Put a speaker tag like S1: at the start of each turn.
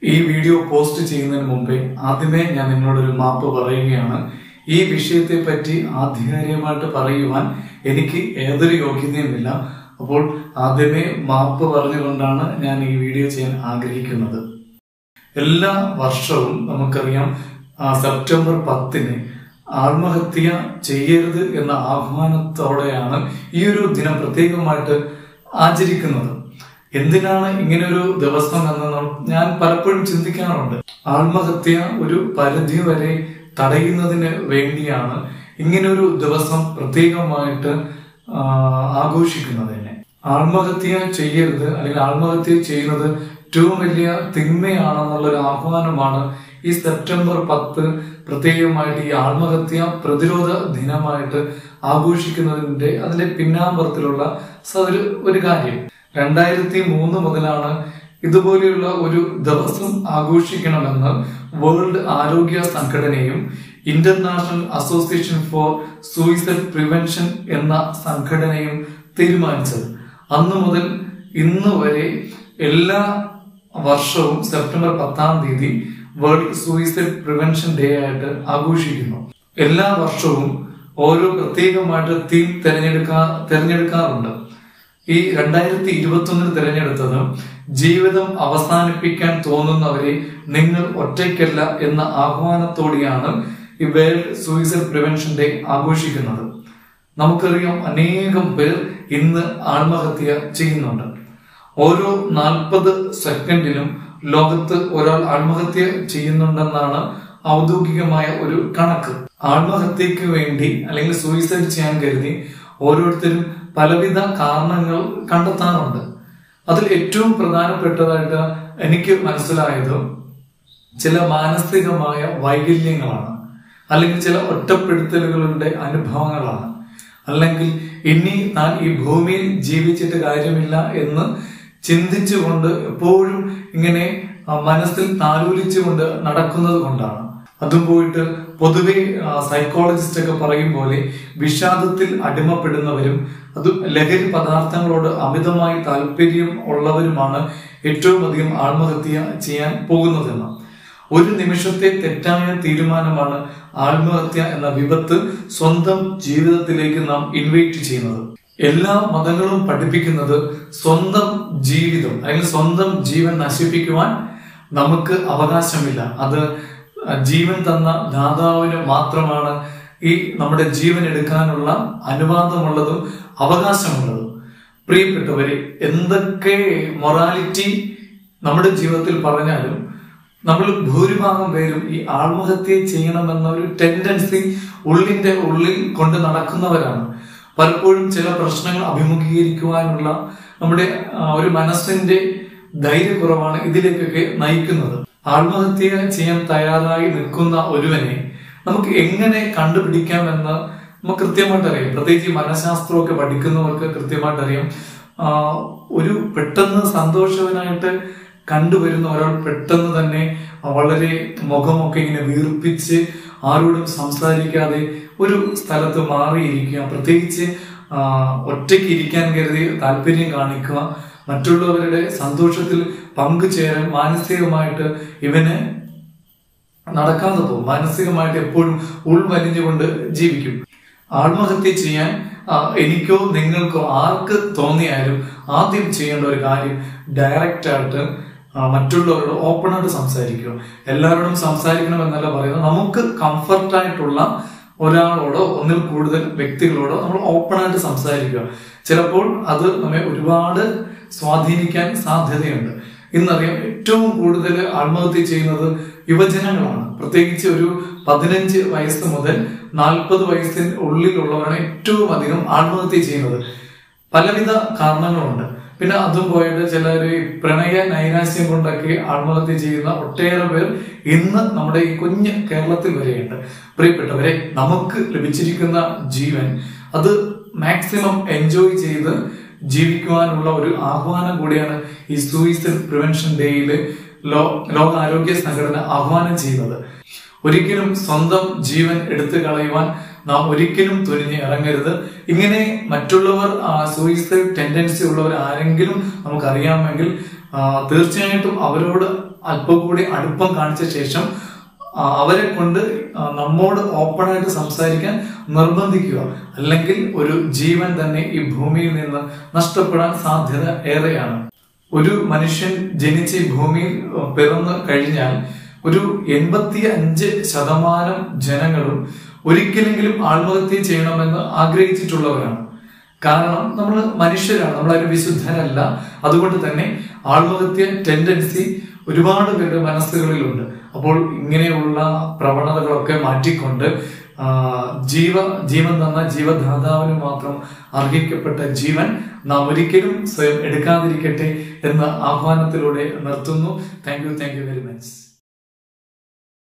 S1: ഈ video post ചെയ്യുന്നതിന് മുമ്പേ ആദ്യമേ ഞാൻ നിങ്ങളോടൊരു മാപ്പ് പറയുകയാണ് ഈ വിഷയത്തെ പറ്റി ആധികാരികമായിട്ട് പറയുവാൻ എനിക്ക് ഏതൊരു യോഗ്യതയുമില്ല അപ്പോൾ ആദ്യമേ മാപ്പ് പറഞ്ഞുകൊണ്ടാണ് ഞാൻ ഈ വീഡിയോ ചെയ്യാൻ ആഗ്രഹിക്കുന്നത് എല്ലാ വർഷവും നമുക്കറിയാം ആ, സെപ്റ്റംബർ പത്തിന് ആത്മഹത്യ ചെയ്യരുത് എന്ന ആഹ്വാനത്തോടെയാണ് ഈ ഒരു ദിനം പ്രത്യേകമായിട്ട് ആചരിക്കുന്നത് എന്തിനാണ് ഇങ്ങനൊരു ദിവസം എന്ന് നം- ഞാൻ പലപ്പോഴും ചിന്തിക്കാറുണ്ട് ആത്മഹത്യ ഒരു പരിധി വരെ തടയുന്നതിന് വേണ്ടിയാണ് ഇങ്ങനൊരു ദിവസം പ്രത്യേകമായിട്ട് ആ, ആഘോഷിക്കുന്നത് തന്നെ ആത്മഹത്യ ചെയ്യരുത് അല്ലെങ്കിൽ ആത്മഹത്യ ചെയ്യുന്നത് ഏറ്റവും വലിയ തിന്മയാണെന്നുള്ള ഒരു ആഹ്വാനമാണ് ഈ സെപ്റ്റംബർ പത്ത് പ്രത്യേകമായിട്ട് ഈ ആത്മഹത്യ പ്രതിരോധ ദിനമായിട്ട് ആഘോഷിക്കുന്നതിന്റെ അതിന്റെ പിന്നാമ്പുറത്തിലുള്ള സ- ഒരു ഒരു കാര്യം രണ്ടായിരത്തി മൂന്ന് മുതലാണ് ഇതുപോലെയുള്ള ഒരു ദിവസം ആഘോഷിക്കണമെന്ന് വേൾഡ് ആരോഗ്യ സംഘടനയും international association for suicide prevention എന്ന സംഘടനയും തീരുമാനിച്ചത് അന്ന് മുതൽ ഇന്ന് വരെ എല്ലാ വർഷവും സെപ്റ്റംബർ പത്താം തീയതി വേൾഡ് സൂയിസൈഡ് പ്രിവെൻഷൻ ഡേ ആയിട്ട് ആഘോഷിക്കുന്നു എല്ലാ വർഷവും ഓരോ പ്രത്യേകമായിട്ട് തീം തിരഞ്ഞെടുക്കാ തിരഞ്ഞെടുക്കാറുണ്ട് ഈ രണ്ടായിരത്തി ഇരുപത്തി ഒന്നിൽ തിരഞ്ഞെടുത്തത് ജീവിതം അവസാനിപ്പിക്കാൻ തോന്നുന്നവരെ നിങ്ങൾ ഒറ്റയ്ക്കല്ല എന്ന ആഹ്വാനത്തോടെയാണ് ഈ വേൾഡ് സൂയിസൈഡ് പ്രിവെൻഷൻ ഡേ ആഘോഷിക്കുന്നത് നമുക്കറിയാം അനേകം പേർ ഇന്ന് ആത്മഹത്യ ചെയ്യുന്നുണ്ട് ഓരോ നാൽപ്പത് സെക്കൻഡിലും ലോകത്ത് ഒരാൾ ആത്മഹത്യ ചെയ്യുന്നുണ്ടെന്നാണ് ഔദ്യോഗികമായ ഒരു കണക്ക് ആത്മഹത്യക്ക് വേണ്ടി അല്ലെങ്കിൽ സൂയിസൈഡ് ചെയ്യാൻ കരുതി ഓരോരുത്തരും പലവിധ കാരണങ്ങൾ കണ്ടെത്താറുണ്ട് അതിൽ ഏറ്റവും പ്രധാനപ്പെട്ടതായിട്ട് എനിക്ക് മനസ്സിലായത് ചില മാനസികമായ വൈകല്യങ്ങളാണ് അല്ലെങ്കിൽ ചില ഒറ്റപ്പെടുത്തലുകളുടെ അനുഭവങ്ങളാണ് അല്ലെങ്കിൽ ഇനി താൻ ഈ ഭൂമിയിൽ ജീവിച്ചിട്ട് കാര്യമില്ല എന്ന് ചിന്തിച്ചുകൊണ്ട് എപ്പോഴും ഇങ്ങനെ ആ, മനസ്സിൽ താലോലിച്ചുകൊണ്ട് നടക്കുന്നത് കൊണ്ടാണ് അതും പോയിട്ട് പൊതുവെ സൈക്കോളജിസ്റ്റ് ഒക്കെ പറയും പോലെ വിഷാദത്തിൽ അടിമപ്പെടുന്നവരും അതും ലഹരി പദാർത്ഥങ്ങളോട് അമിതമായി താല്പര്യം ഉള്ളവരുമാണ് ഏറ്റവും അധികം ആത്മഹത്യ ചെയ്യാൻ പോകുന്നതെന്ന് ഒരു നിമിഷത്തെ തെറ്റായ തീരുമാനമാണ് ആത്മഹത്യ എന്ന വിപത്ത് സ്വന്തം ജീവിതത്തിലേക്ക് നാം ഇൻവൈറ്റ് ചെയ്യുന്നത് എല്ലാ മതങ്ങളും പഠിപ്പിക്കുന്നത് സ്വന്തം ജീവിതം അല്ലെങ്കിൽ സ്വന്തം ജീവൻ നശിപ്പിക്കുവാൻ നമുക്ക് അവകാശമില്ല അത് ജീവൻ തന്ന ദാതാവിന് മാത്രമാണ് ഈ നമ്മുടെ ജീവൻ എടുക്കാനുള്ള അനുവാദമുള്ളതും അവകാശമുള്ളതും പ്രിയപ്പെട്ടവരെ എന്തൊക്കെ മൊറാലിറ്റി നമ്മുടെ ജീവിതത്തിൽ പറഞ്ഞാലും നമ്മൾ ഭൂരിഭാഗം പേരും ഈ ആത്മഹത്യ ചെയ്യണമെന്ന ഒരു ടെൻഡൻസി ഉള്ളിന്റെ ഉള്ളിൽ കൊണ്ട് നടക്കുന്നവരാണ് പലപ്പോഴും ചില പ്രശ്നങ്ങൾ അഭിമുഖീകരിക്കുവാനുള്ള നമ്മുടെ ആ, ഒരു മനസ്സിന്റെ ധൈര്യക്കുറവാണ് ഇതിലേക്കൊക്കെ നയിക്കുന്നത് ആത്മഹത്യ ചെയ്യാൻ തയ്യാറായി നിൽക്കുന്ന ഒരുവനെ നമുക്ക് എങ്ങനെ കണ്ടുപിടിക്കാമെന്ന് നമുക്ക് കൃത്യമായിട്ട് അറിയാം പ്രത്യേകിച്ച് ഈ മനഃശാസ്ത്രമൊക്കെ പഠിക്കുന്നവർക്ക് കൃത്യമായിട്ട് അറിയാം ആ, ഒരു പെട്ടെന്ന് സന്തോഷവനായിട്ട് കണ്ടുവരുന്ന ഒരാൾ പെട്ടെന്ന് തന്നെ വളരെ മുഖമൊക്കെ ഇങ്ങനെ വീർപ്പിച്ച് ആരോടും സംസാരിക്കാതെ ഒരു സ്ഥലത്ത് മാറിയിരിക്കുക പ്രത്യേകിച്ച് ആ, ഒറ്റയ്ക്ക് ഇരിക്കാൻ കരുതി താല്പര്യം കാണിക്കുക മറ്റുള്ളവരുടെ സന്തോഷത്തിൽ പങ്കുചേരാൻ മാനസികമായിട്ട് ഇവന് നടക്കാതെ പോകും മാനസികമായിട്ട് എപ്പോഴും ഉൾവലിഞ്ഞുകൊണ്ട് ജീവിക്കും ആത്മഹത്യ ചെയ്യാൻ ആ, എനിക്കോ നിങ്ങൾക്കോ ആർക്ക് തോന്നിയാലും ആദ്യം ചെയ്യേണ്ട ഒരു കാര്യം ഡയറക്റ്റ് ആയിട്ട് ആ, മറ്റുള്ളവരോട് ഓപ്പൺ ആയിട്ട് സംസാരിക്കുക എല്ലാവരോടും സംസാരിക്കണം എന്നല്ല പറയുന്നത് നമുക്ക് കംഫർട്ടായിട്ടുള്ള ഒരാളോടോ ഒന്നിൽ കൂടുതൽ വ്യക്തികളോടോ നമ്മൾ ഓപ്പൺ ആയിട്ട് സംസാരിക്കുക ചിലപ്പോൾ അത് നമ്മെ ഒരുപാട് സ്വാധീനിക്കാൻ സാധ്യതയുണ്ട് ഇന്നറിയാം ഏറ്റവും കൂടുതൽ ആത്മഹത്യ ചെയ്യുന്നത് യുവജനങ്ങളാണ് പ്രത്യേകിച്ച് ഒരു പതിനഞ്ച് വയസ്സ് മുതൽ നാൽപ്പത് വയസ്സിന് ഉള്ളിലുള്ളവരാണ് ഏറ്റവും അധികം ആത്മഹത്യ ചെയ്യുന്നത് പലവിധ കാരണങ്ങളുണ്ട് പിന്നെ അതും പോയിട്ട് ചിലർ ഈ പ്രണയ നൈരാശ്യം കൊണ്ടൊക്കെ ആത്മഹത്യ ചെയ്യുന്ന ഒട്ടേറെ പേർ ഇന്ന് നമ്മുടെ ഈ കുഞ്ഞ് കേരളത്തിൽ വരെയുണ്ട് പ്രിയപ്പെട്ടവരെ നമുക്ക് ലഭിച്ചിരിക്കുന്ന ജീവൻ അത് മാക്സിമം എൻജോയ് ചെയ്ത് ജീവിക്കുവാനുള്ള ഒരു ആഹ്വാനം കൂടിയാണ് ഈ സൂയിസൈഡ് പ്രിവെൻഷൻ ഡേയിൽ ലോ ലോകാരോഗ്യ സംഘടന ആഹ്വാനം ചെയ്യുന്നത് ഒരിക്കലും സ്വന്തം ജീവൻ എടുത്തു കളയുവാൻ നാം ഒരിക്കലും തുനിഞ്ഞ് ഇറങ്ങരുത് ഇങ്ങനെ മറ്റുള്ളവർ സൂയിസൈഡ് ടെൻഡൻസി ഉള്ളവർ ആരെങ്കിലും നമുക്കറിയാമെങ്കിൽ ആ, തീർച്ചയായിട്ടും അവരോട് അല്പം കൂടി അടുപ്പം കാണിച്ച ശേഷം ആ, അവരെ കൊണ്ട് ആ, നമ്മോട് ഓപ്പണായിട്ട് സംസാരിക്കാൻ നിർബന്ധിക്കുക അല്ലെങ്കിൽ ഒരു ജീവൻ തന്നെ ഈ ഭൂമിയിൽ നിന്ന് നഷ്ടപ്പെടാൻ സാധ്യത ഏറെയാണ് ഒരു മനുഷ്യൻ ജനിച്ച് ഈ ഭൂമിയിൽ ആ, പിറന്നു കഴിഞ്ഞാൽ ഒരു എൺപത്തി അഞ്ച് ശതമാനം ജനങ്ങളും ഒരിക്കലെങ്കിലും ആത്മഹത്യ ചെയ്യണമെന്ന് ആഗ്രഹിച്ചിട്ടുള്ളവരാണ് കാരണം നമ്മൾ മനുഷ്യരാണ് നമ്മളൊരു വിശുദ്ധരല്ല അതുകൊണ്ട് തന്നെ ആത്മഹത്യ ടെൻഡൻസി ഒരുപാട് പേരുടെ മനസ്സുകളിലുണ്ട് അപ്പോൾ ഇങ്ങനെയുള്ള പ്രവണതകളൊക്കെ മാറ്റിക്കൊണ്ട് ആ, ജീവ ജീവൻ തന്ന ജീവദാതാവിന് മാത്രം അർഹിക്കപ്പെട്ട ജീവൻ നാം ഒരിക്കലും സ്വയം എടുക്കാതിരിക്കട്ടെ എന്ന ആഹ്വാനത്തിലൂടെ നിർത്തുന്നു thank you thank you very much